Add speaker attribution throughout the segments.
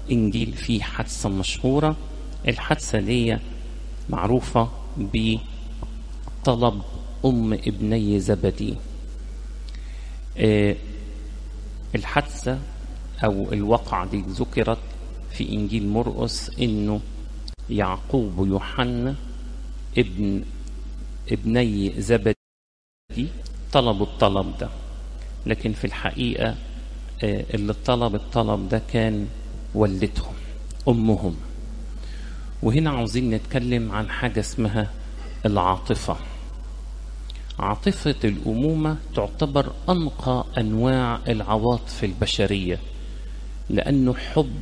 Speaker 1: إنجيل فيه حادثة مشهورة الحادثة دي معروفة بطلب أم ابني زبدي آه، الحادثة أو الواقعة دي ذكرت في إنجيل مرقس إنه يعقوب ويوحنا ابن ابني زبدي طلبوا الطلب ده لكن في الحقيقة آه، اللي طلب الطلب ده كان والدتهم أمهم وهنا عاوزين نتكلم عن حاجة اسمها العاطفة عاطفة الأمومة تعتبر أنقى أنواع العواطف البشرية لأنه حب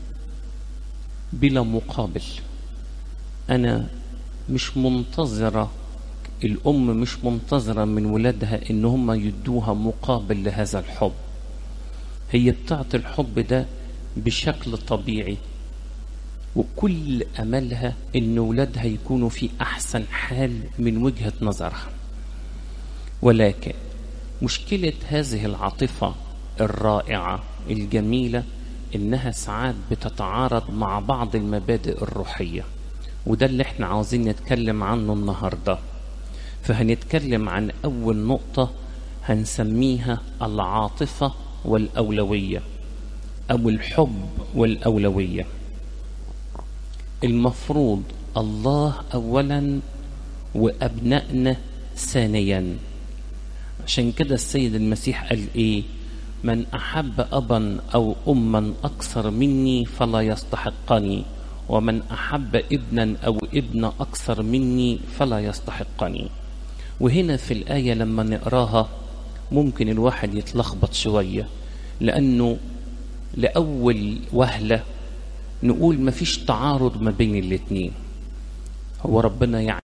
Speaker 1: بلا مقابل أنا مش منتظرة الأم مش منتظرة من ولادها إن هم يدوها مقابل لهذا الحب هي بتعطي الحب ده بشكل طبيعي وكل أملها إن ولادها يكونوا في أحسن حال من وجهة نظرها ولكن مشكلة هذه العاطفة الرائعة الجميلة إنها ساعات بتتعارض مع بعض المبادئ الروحية وده اللي احنا عاوزين نتكلم عنه النهاردة فهنتكلم عن أول نقطة هنسميها العاطفة والأولوية أو الحب والأولوية المفروض الله أولا وأبنائنا ثانيا عشان كده السيد المسيح قال إيه من أحب أبا أو أما أكثر مني فلا يستحقني ومن أحب ابنا أو ابن أكثر مني فلا يستحقني وهنا في الآية لما نقراها ممكن الواحد يتلخبط شوية لأنه لأول وهلة نقول مفيش تعارض ما بين الاتنين هو ربنا يعني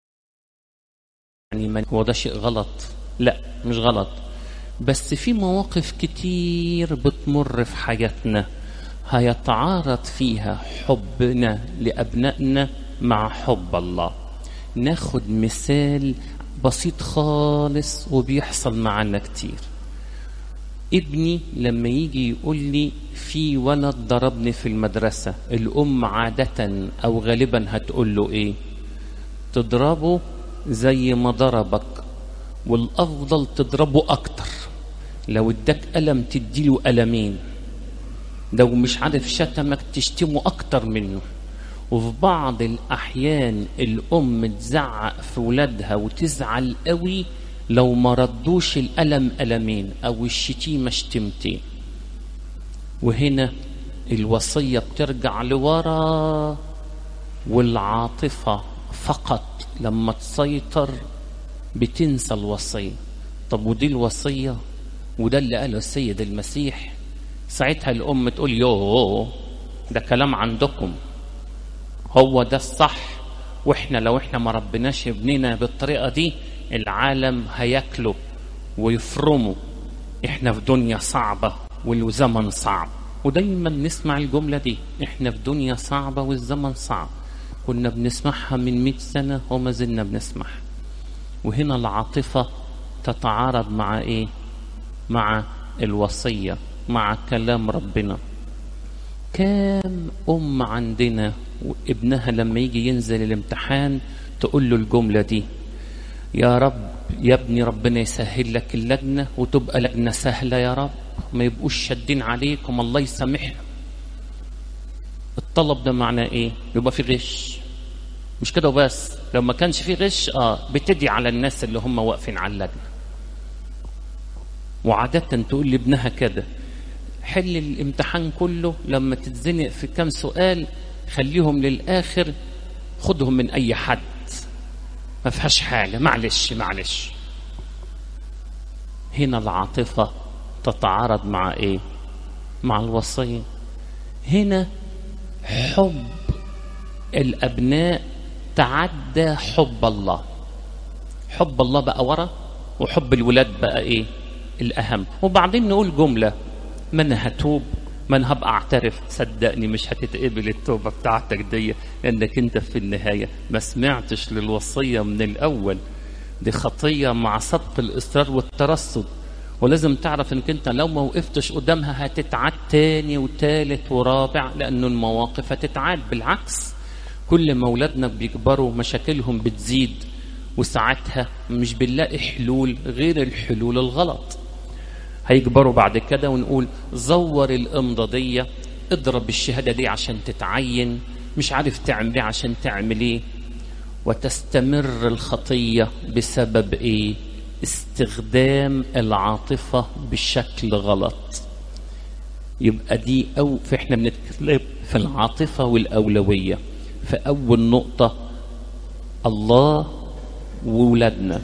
Speaker 1: من هو ده شيء غلط لا مش غلط بس في مواقف كتير بتمر في حياتنا هيتعارض فيها حبنا لأبنائنا مع حب الله ناخد مثال بسيط خالص وبيحصل معنا كتير ابني لما يجي يقول لي في ولد ضربني في المدرسة الأم عادة أو غالبا هتقول له إيه تضربه زي ما ضربك والأفضل تضربه أكتر لو اداك ألم تديله ألمين لو مش عارف شتمك تشتمه أكتر منه وفي بعض الأحيان الأم تزعق في ولادها وتزعل قوي لو ما ردوش الألم ألمين أو الشتيمة شتمتين وهنا الوصية بترجع لورا والعاطفة فقط لما تسيطر بتنسى الوصية طب ودي الوصية وده اللي قاله السيد المسيح ساعتها الأم تقول يوه ده كلام عندكم هو ده الصح واحنا لو احنا ما ربناش ابننا بالطريقة دي العالم هياكله ويفرمه احنا في دنيا صعبة والزمن صعب ودايما نسمع الجملة دي احنا في دنيا صعبة والزمن صعب كنا بنسمعها من مئة سنة وما زلنا بنسمعها وهنا العاطفة تتعارض مع ايه مع الوصية مع كلام ربنا كام أم عندنا وابنها لما يجي ينزل الامتحان تقول له الجملة دي يا رب يا ابني ربنا يسهل لك اللجنة وتبقى لجنة سهلة يا رب ما يبقوش شادين عليكم الله يسامحنا الطلب ده معناه ايه يبقى في غش مش كده وبس لو ما كانش في غش اه بتدي على الناس اللي هم واقفين على اللجنة وعادة تقول لابنها كده حل الامتحان كله لما تتزنق في كام سؤال خليهم للآخر خدهم من أي حد ما فيهاش حاجة معلش معلش هنا العاطفة تتعارض مع ايه مع الوصية هنا حب الأبناء تعدى حب الله حب الله بقى ورا وحب الولاد بقى ايه الأهم وبعدين نقول جملة ما انا هتوب ما انا هبقى اعترف صدقني مش هتتقبل التوبه بتاعتك دي لانك انت في النهايه ما سمعتش للوصيه من الاول دي خطيه مع سبق الاصرار والترصد ولازم تعرف انك انت لو ما وقفتش قدامها هتتعاد تاني وتالت ورابع لانه المواقف هتتعاد بالعكس كل ما اولادنا بيكبروا مشاكلهم بتزيد وساعتها مش بنلاقي حلول غير الحلول الغلط هيكبروا بعد كده ونقول زور الامضه دي اضرب الشهاده دي عشان تتعين مش عارف تعمل ايه عشان تعمل ايه وتستمر الخطيه بسبب ايه استخدام العاطفه بشكل غلط يبقى دي او فاحنا بنتكلم في العاطفه والاولويه فاول نقطه الله وولادنا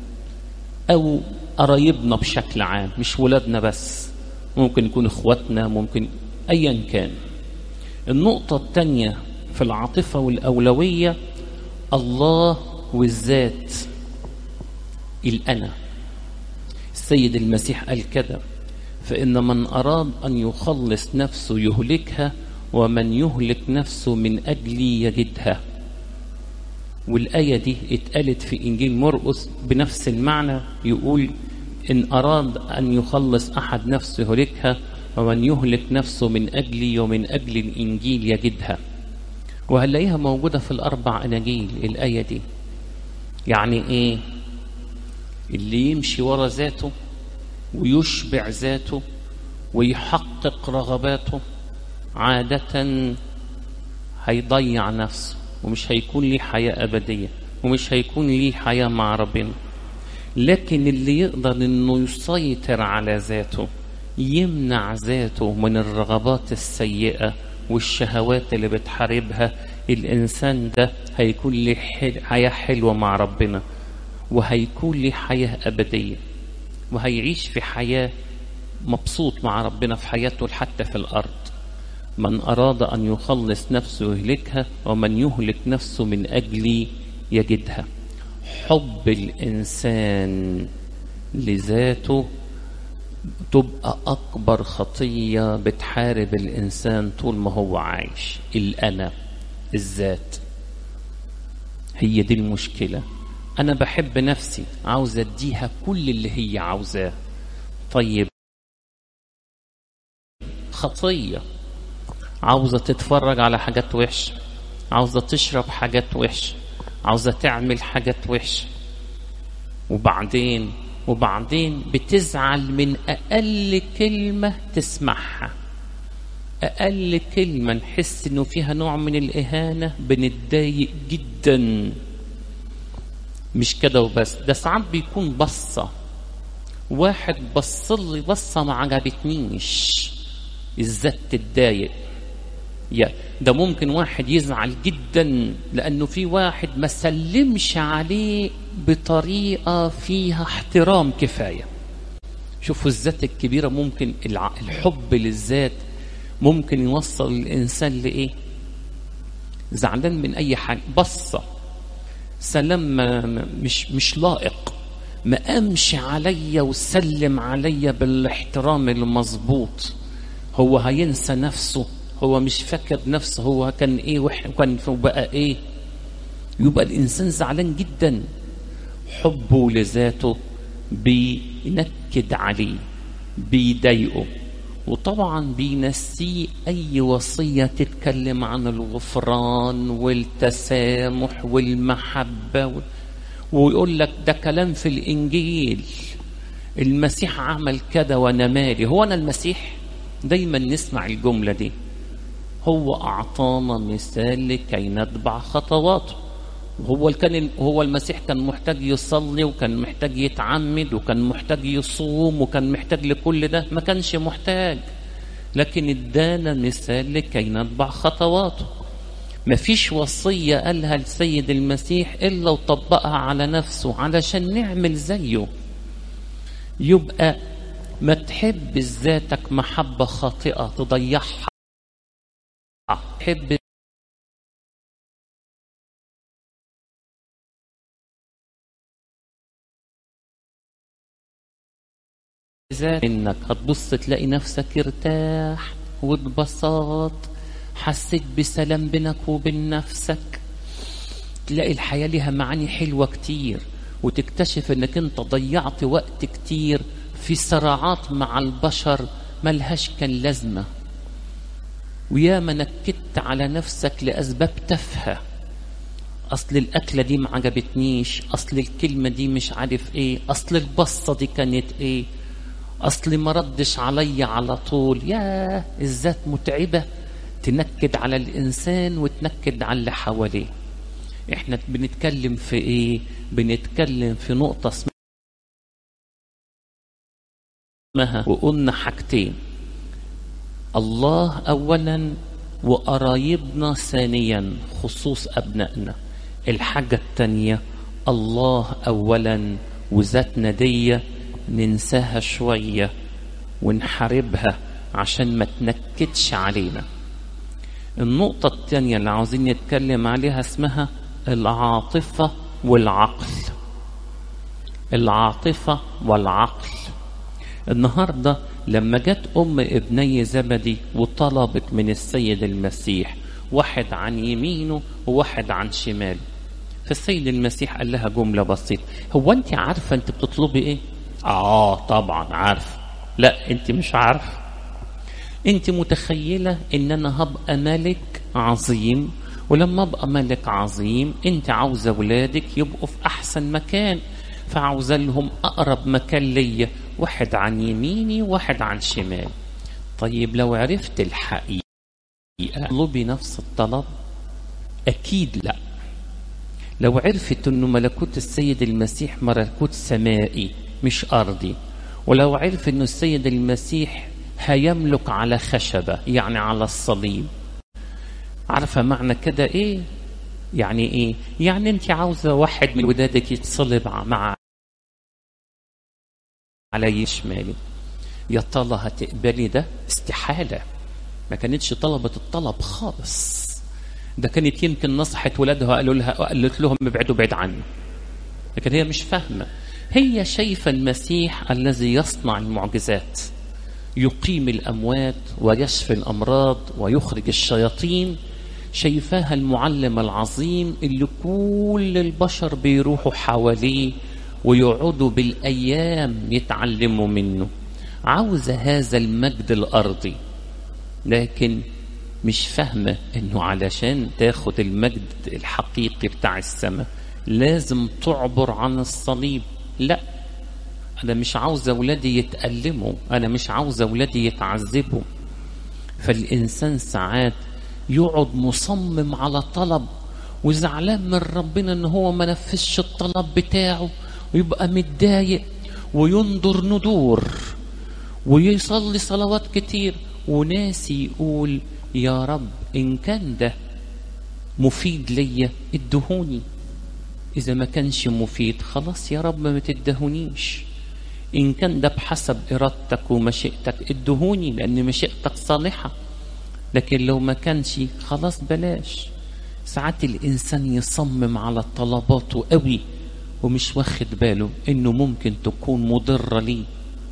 Speaker 1: او قرايبنا بشكل عام مش ولادنا بس ممكن يكون اخواتنا ممكن ايا كان النقطة الثانية في العاطفة والأولوية الله والذات الأنا السيد المسيح قال كده فإن من أراد أن يخلص نفسه يهلكها ومن يهلك نفسه من أجلي يجدها والآية دي اتقالت في إنجيل مرقس بنفس المعنى يقول إن أراد أن يخلص أحد نفسه يهلكها ومن يهلك نفسه من أجلي ومن أجل الإنجيل يجدها وهنلاقيها موجودة في الأربع أناجيل الآية دي يعني إيه اللي يمشي ورا ذاته ويشبع ذاته ويحقق رغباته عادة هيضيع نفسه ومش هيكون ليه حياة أبدية ومش هيكون ليه حياة مع ربنا لكن اللي يقدر انه يسيطر على ذاته يمنع ذاته من الرغبات السيئة والشهوات اللي بتحاربها الإنسان ده هيكون له حياة حلوة مع ربنا وهيكون له حياة أبدية وهيعيش في حياة مبسوط مع ربنا في حياته حتى في الأرض من أراد أن يخلص نفسه يهلكها ومن يهلك نفسه من أجلي يجدها حب الإنسان لذاته تبقى أكبر خطية بتحارب الإنسان طول ما هو عايش الأنا الذات هي دي المشكلة أنا بحب نفسي عاوز أديها كل اللي هي عاوزاه طيب خطية عاوزة تتفرج على حاجات وحشة عاوزة تشرب حاجات وحشة عاوزة تعمل حاجات وحشة وبعدين وبعدين بتزعل من أقل كلمة تسمعها أقل كلمة نحس إنه فيها نوع من الإهانة بنتضايق جدا مش كده وبس ده ساعات بيكون بصة واحد بص لي بصة ما عجبتنيش الذات تتضايق يا ده ممكن واحد يزعل جدا لانه في واحد ما سلمش عليه بطريقه فيها احترام كفايه شوفوا الذات الكبيره ممكن الحب للذات ممكن يوصل الانسان لايه زعلان من اي حاجه بصه سلام مش مش لائق ما قامش عليا وسلم عليا بالاحترام المظبوط هو هينسى نفسه هو مش فاكر نفسه هو كان ايه وكان بقى ايه يبقى الانسان زعلان جدا حبه لذاته بينكد عليه بيضايقه وطبعا بينسيه اي وصيه تتكلم عن الغفران والتسامح والمحبه ويقول لك ده كلام في الانجيل المسيح عمل كده وانا مالي هو انا المسيح دايما نسمع الجمله دي هو أعطانا مثال لكي نتبع خطواته هو كان هو المسيح كان محتاج يصلي وكان محتاج يتعمد وكان محتاج يصوم وكان محتاج لكل ده ما كانش محتاج لكن ادانا مثال لكي نتبع خطواته ما فيش وصية قالها السيد المسيح إلا وطبقها على نفسه علشان نعمل زيه يبقى ما تحب ذاتك محبة خاطئة تضيعها تحب ذات انك هتبص تلاقي نفسك ارتاح واتبسط حسيت بسلام بينك وبين نفسك تلاقي الحياة لها معاني حلوة كتير وتكتشف انك انت ضيعت وقت كتير في صراعات مع البشر ملهاش كان لازمة ويا ما نكدت على نفسك لأسباب تافهة أصل الأكلة دي ما عجبتنيش أصل الكلمة دي مش عارف إيه أصل البصة دي كانت إيه أصل ما ردش عليا على طول يا الذات متعبة تنكد على الإنسان وتنكد على اللي حواليه احنا بنتكلم في ايه بنتكلم في نقطة اسمها وقلنا حاجتين الله اولا وقرايبنا ثانيا خصوص ابنائنا الحاجة التانية الله اولا وذاتنا دي ننساها شوية ونحاربها عشان ما تنكدش علينا النقطة التانية اللي عاوزين نتكلم عليها اسمها العاطفة والعقل العاطفة والعقل النهاردة لما جت أم ابني زبدي وطلبت من السيد المسيح واحد عن يمينه وواحد عن شماله فالسيد المسيح قال لها جملة بسيطة هو أنت عارفة أنت بتطلبي إيه؟ آه طبعا عارفة لا أنت مش عارفة أنت متخيلة إن أنا هبقى ملك عظيم ولما ابقى ملك عظيم انت عاوزه ولادك يبقوا في احسن مكان فعاوزه لهم اقرب مكان ليا واحد عن يميني وواحد عن شمالي طيب لو عرفت الحقيقه اطلبي نفس الطلب اكيد لا لو عرفت انه ملكوت السيد المسيح ملكوت سمائي مش ارضي ولو عرف انه السيد المسيح هيملك على خشبه يعني على الصليب عارفه معنى كده ايه يعني ايه يعني انت عاوزه واحد من ولادك يتصلب مع علي شمالي يا ترى هتقبلي ده استحاله ما كانتش طلبت الطلب خالص ده كانت يمكن نصحت ولادها قالوا لها قالت لهم ابعدوا بعيد عني لكن هي مش فاهمه هي شايفه المسيح الذي يصنع المعجزات يقيم الاموات ويشفي الامراض ويخرج الشياطين شايفاها المعلم العظيم اللي كل البشر بيروحوا حواليه ويقعدوا بالايام يتعلموا منه عاوزه هذا المجد الارضي لكن مش فاهمه انه علشان تاخد المجد الحقيقي بتاع السماء لازم تعبر عن الصليب لا انا مش عاوز اولادي يتألموا انا مش عاوز اولادي يتعذبوا فالانسان ساعات يقعد مصمم على طلب وزعلان من ربنا ان هو ما نفذش الطلب بتاعه ويبقى متضايق وينظر ندور ويصلي صلوات كتير وناسي يقول يا رب ان كان ده مفيد ليا ادهوني اذا ما كانش مفيد خلاص يا رب ما تدهونيش إن كان ده بحسب إرادتك ومشيئتك ادهوني لأن مشيئتك صالحة لكن لو ما كانش خلاص بلاش ساعات الإنسان يصمم على طلباته قوي ومش واخد باله إنه ممكن تكون مضرة ليه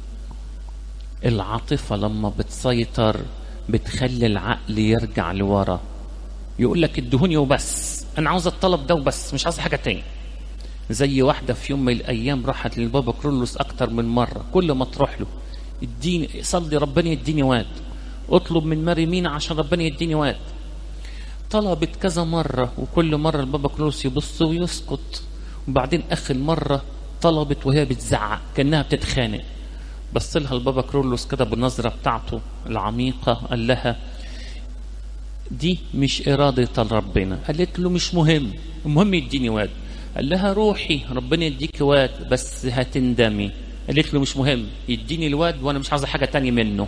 Speaker 1: العاطفة لما بتسيطر بتخلي العقل يرجع لورا يقول لك ادهوني وبس أنا عاوز الطلب ده وبس مش عاوز حاجة تاني زي واحدة في يوم من الأيام راحت للبابا كرولوس أكتر من مرة كل ما تروح له اديني صلي ربنا يديني واد اطلب من ماري مينا عشان ربنا يديني واد طلبت كذا مرة وكل مرة البابا كرولوس يبص ويسكت وبعدين آخر مرة طلبت وهي بتزعق كأنها بتتخانق بص لها البابا كرولوس كده بالنظرة بتاعته العميقة قال لها دي مش إرادة ربنا قالت له مش مهم المهم يديني واد قال لها روحي ربنا يديك واد بس هتندمي قالت له مش مهم يديني الواد وانا مش عايزه حاجه تاني منه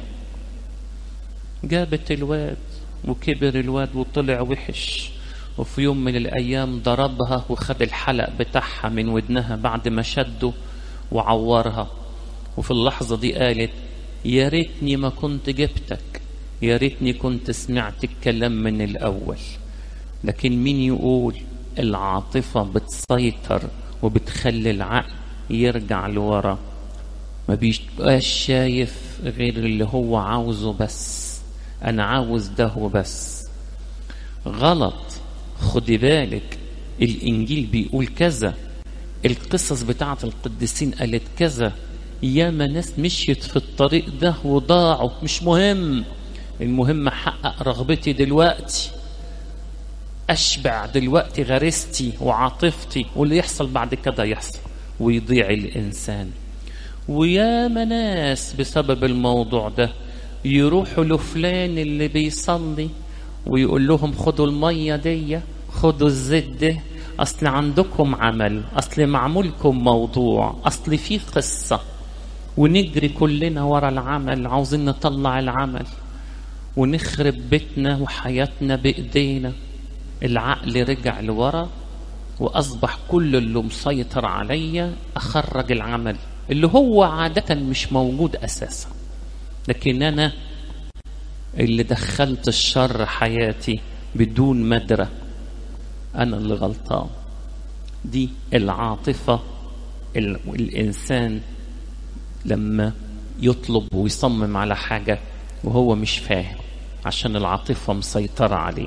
Speaker 1: جابت الواد وكبر الواد وطلع وحش وفي يوم من الايام ضربها وخد الحلق بتاعها من ودنها بعد ما شده وعورها وفي اللحظه دي قالت يا ريتني ما كنت جبتك يا ريتني كنت سمعت الكلام من الاول لكن مين يقول العاطفة بتسيطر وبتخلي العقل يرجع لورا ما بيبقاش شايف غير اللي هو عاوزه بس أنا عاوز ده وبس غلط خدي بالك الإنجيل بيقول كذا القصص بتاعة القديسين قالت كذا ياما ناس مشيت في الطريق ده وضاعوا مش مهم المهم احقق رغبتي دلوقتي اشبع دلوقتي غريزتي وعاطفتي واللي يحصل بعد كده يحصل ويضيع الانسان وياما ناس بسبب الموضوع ده يروحوا لفلان اللي بيصلي ويقول لهم خدوا المية دي خدوا الزيت ده أصل عندكم عمل أصل معمولكم موضوع أصل في قصة ونجري كلنا ورا العمل عاوزين نطلع العمل ونخرب بيتنا وحياتنا بإيدينا العقل رجع لورا وأصبح كل اللي مسيطر عليا أخرج العمل اللي هو عادة مش موجود أساسا لكن أنا اللي دخلت الشر حياتي بدون مدرة أنا اللي غلطان دي العاطفة الإنسان لما يطلب ويصمم على حاجة وهو مش فاهم عشان العاطفة مسيطرة عليه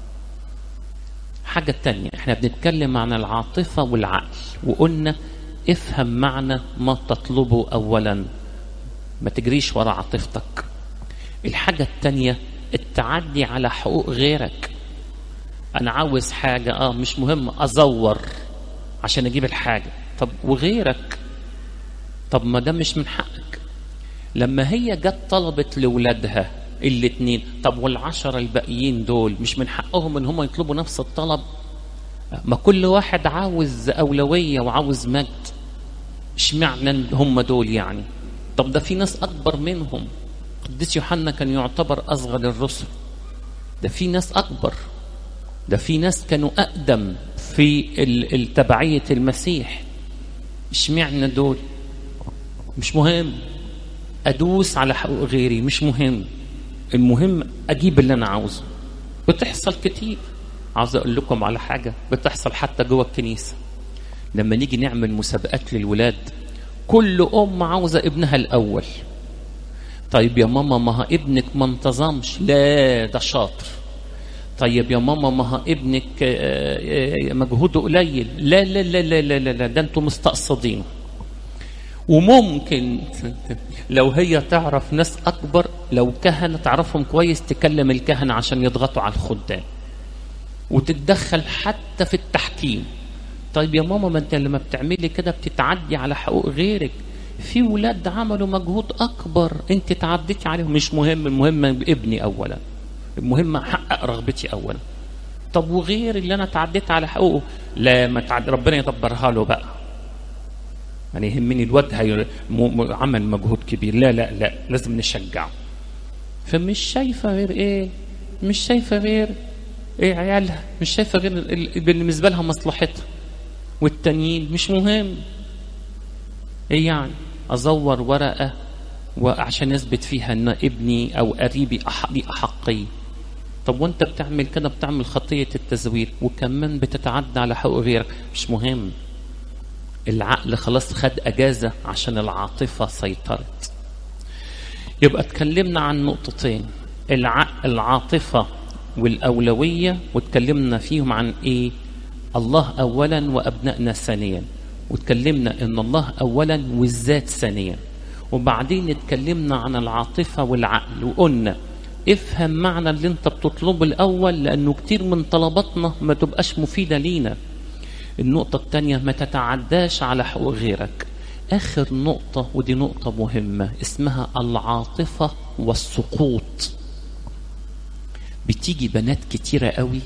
Speaker 1: حاجة تانية احنا بنتكلم عن العاطفة والعقل وقلنا افهم معنى ما تطلبه أولا ما تجريش ورا عاطفتك الحاجة التانية التعدي على حقوق غيرك أنا عاوز حاجة آه مش مهم أزور عشان أجيب الحاجة طب وغيرك طب ما ده مش من حقك لما هي جت طلبت لولادها الاتنين طب والعشرة الباقيين دول مش من حقهم ان هم يطلبوا نفس الطلب ما كل واحد عاوز أولوية وعاوز مجد اشمعنى هم دول يعني طب ده في ناس أكبر منهم قديس يوحنا كان يعتبر أصغر الرسل ده في ناس أكبر ده في ناس كانوا أقدم في تبعية المسيح اشمعنى دول مش مهم أدوس على حقوق غيري مش مهم المهم أجيب اللي أنا عاوزه بتحصل كتير عاوز أقول لكم على حاجة بتحصل حتى جوه الكنيسة لما نيجي نعمل مسابقات للولاد كل أم عاوزة ابنها الأول طيب يا ماما ما ها ابنك ما انتظمش لا ده شاطر طيب يا ماما ما ها ابنك مجهوده قليل لا لا لا لا لا لا, لا ده انتوا مستقصدينه وممكن لو هي تعرف ناس أكبر لو كهنة تعرفهم كويس تكلم الكهنة عشان يضغطوا على الخدام وتتدخل حتى في التحكيم طيب يا ماما ما انت لما بتعملي كده بتتعدي على حقوق غيرك في ولاد عملوا مجهود اكبر انت تعديتي عليهم مش مهم المهم ابني اولا المهم احقق رغبتي اولا طب وغير اللي انا تعديت على حقوقه لا ما تعد ربنا يدبرها له بقى يعني يهمني الواد هي عمل مجهود كبير لا لا لا لازم نشجعه فمش شايفه غير ايه مش شايفه غير ايه عيالها مش شايفه غير بالنسبه لها مصلحتها والتانيين مش مهم ايه يعني ازور ورقه وعشان اثبت فيها ان ابني او قريبي لي احقيه طب وانت بتعمل كده بتعمل خطيه التزوير وكمان بتتعدى على حقوق غيرك مش مهم العقل خلاص خد اجازه عشان العاطفه سيطرت يبقى اتكلمنا عن نقطتين العقل العاطفه والاولويه واتكلمنا فيهم عن ايه الله اولا وابنائنا ثانيا واتكلمنا ان الله اولا والذات ثانيا وبعدين اتكلمنا عن العاطفه والعقل وقلنا افهم معنى اللي انت بتطلبه الاول لانه كتير من طلباتنا ما تبقاش مفيده لينا النقطة الثانية ما تتعداش على حقوق غيرك آخر نقطة ودي نقطة مهمة اسمها العاطفة والسقوط بتيجي بنات كتيرة قوي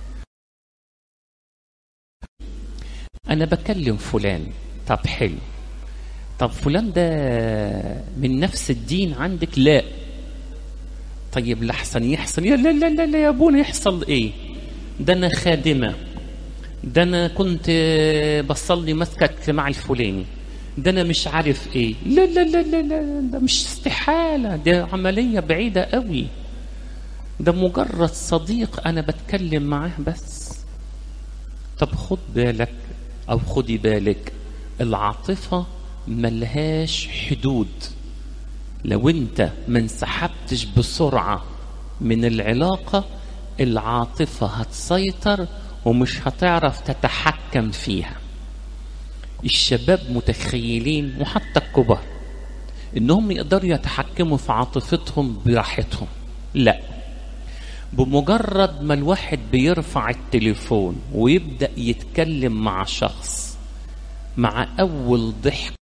Speaker 1: أنا بكلم فلان طب حلو طب فلان ده من نفس الدين عندك لا طيب لحسن يحصل يا لا لا لا, لا يا ابونا يحصل ايه ده انا خادمه ده انا كنت بصلي ماسكه اجتماع الفلاني ده انا مش عارف ايه لا لا لا لا لا ده مش استحاله ده عمليه بعيده قوي ده مجرد صديق انا بتكلم معاه بس طب خد بالك او خدي بالك العاطفه ملهاش حدود لو انت ما انسحبتش بسرعه من العلاقه العاطفه هتسيطر ومش هتعرف تتحكم فيها الشباب متخيلين وحتى الكبار انهم يقدروا يتحكموا في عاطفتهم براحتهم لا بمجرد ما الواحد بيرفع التليفون ويبدا يتكلم مع شخص مع اول ضحك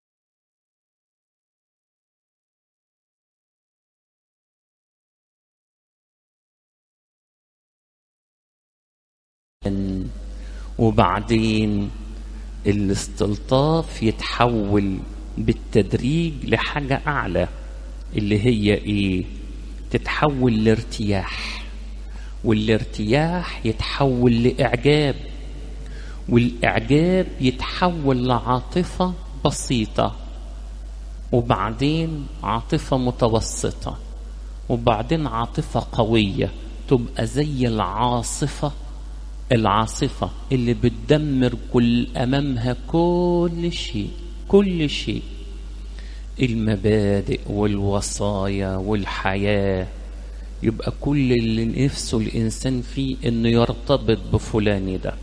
Speaker 1: وبعدين الاستلطاف يتحول بالتدريج لحاجة أعلى اللي هي إيه؟ تتحول لارتياح والارتياح يتحول لإعجاب والإعجاب يتحول لعاطفة بسيطة وبعدين عاطفة متوسطة وبعدين عاطفة قوية تبقى زي العاصفة العاصفة اللي بتدمر كل أمامها كل شيء كل شيء المبادئ والوصايا والحياة يبقى كل اللي نفسه الإنسان فيه إنه يرتبط بفلان ده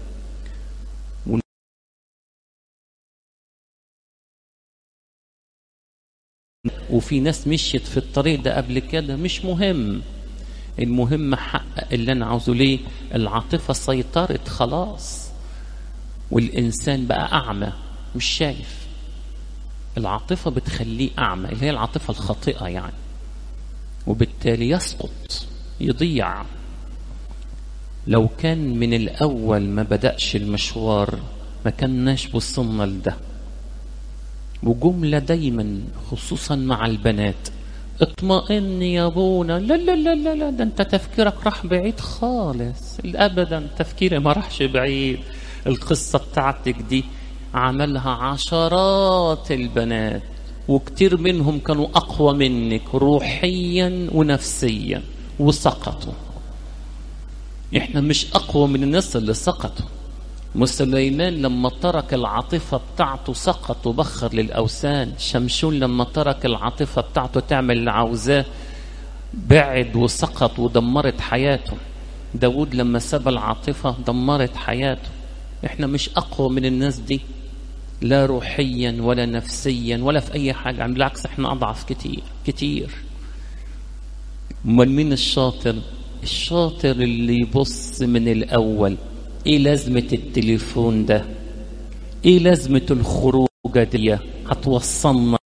Speaker 1: وفي ناس مشيت في الطريق ده قبل كده مش مهم المهم احقق اللي انا عاوزه ليه العاطفه سيطرت خلاص والانسان بقى اعمى مش شايف العاطفه بتخليه اعمى اللي هي العاطفه الخاطئه يعني وبالتالي يسقط يضيع لو كان من الاول ما بداش المشوار ما كناش وصلنا لده وجمله دايما خصوصا مع البنات اطمئن يا ابونا لا لا لا لا لا ده انت تفكيرك راح بعيد خالص ابدا تفكيري ما راحش بعيد القصة بتاعتك دي عملها عشرات البنات وكتير منهم كانوا أقوى منك روحيا ونفسيا وسقطوا احنا مش أقوى من الناس اللي سقطوا مسليمان لما ترك العاطفة بتاعته سقط وبخر للأوثان شمشون لما ترك العاطفة بتاعته تعمل اللي عاوزاه بعد وسقط ودمرت حياته داود لما ساب العاطفة دمرت حياته احنا مش أقوى من الناس دي لا روحيا ولا نفسيا ولا في أي حاجة بالعكس احنا أضعف كتير كتير امال مين الشاطر الشاطر اللي يبص من الأول ايه لازمة التليفون ده ايه لازمة الخروجة دي هتوصلنا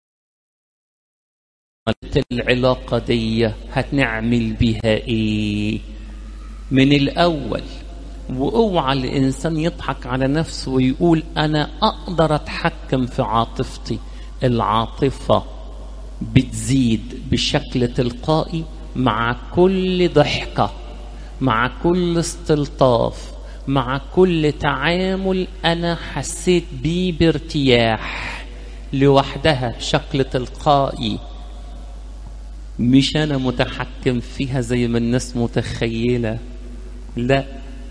Speaker 1: العلاقة دي هتنعمل بيها ايه من الاول واوعى الانسان يضحك على نفسه ويقول انا اقدر اتحكم في عاطفتي العاطفة بتزيد بشكل تلقائي مع كل ضحكة مع كل استلطاف مع كل تعامل انا حسيت بيه بارتياح لوحدها بشكل تلقائي مش انا متحكم فيها زي ما الناس متخيله لا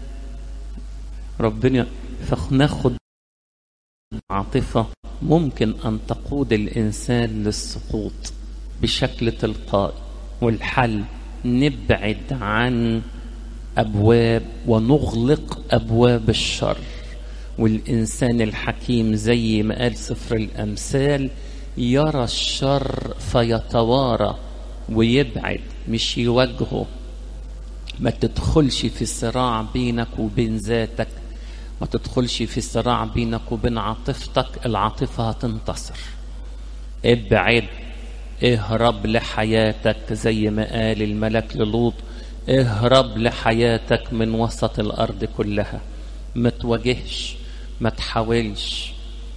Speaker 1: ربنا فناخد عاطفه ممكن ان تقود الانسان للسقوط بشكل تلقائي والحل نبعد عن أبواب ونغلق أبواب الشر والإنسان الحكيم زي ما قال سفر الأمثال يرى الشر فيتوارى ويبعد مش يواجهه ما تدخلش في صراع بينك وبين ذاتك ما تدخلش في صراع بينك وبين عاطفتك العاطفة هتنتصر ابعد اهرب لحياتك زي ما قال الملك للوط اهرب لحياتك من وسط الارض كلها ما تواجهش ما تحاولش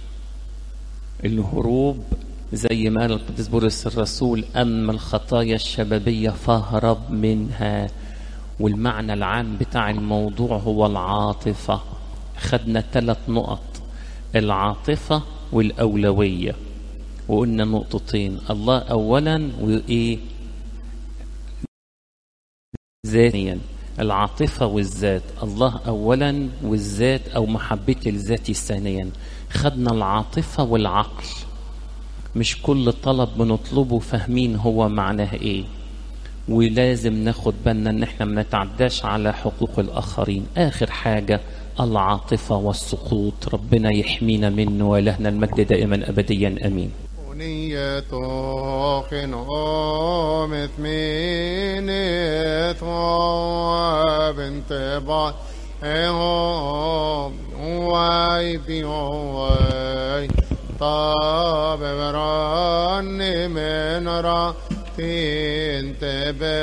Speaker 1: الهروب زي ما قال القديس بولس الرسول اما الخطايا الشبابيه فاهرب منها والمعنى العام بتاع الموضوع هو العاطفه خدنا ثلاث نقط العاطفه والاولويه وقلنا نقطتين الله اولا وايه ذاتيا العاطفة والذات الله أولا والذات أو محبتي لذاتي ثانيا خدنا العاطفة والعقل مش كل طلب بنطلبه فاهمين هو معناه ايه ولازم ناخد بالنا ان احنا ما نتعداش على حقوق الاخرين اخر حاجة العاطفة والسقوط ربنا يحمينا منه ولهنا المجد دائما ابديا امين
Speaker 2: ليتوخن أمث من ثواب انتباه هم واي في واي طاب بران من را في انتباه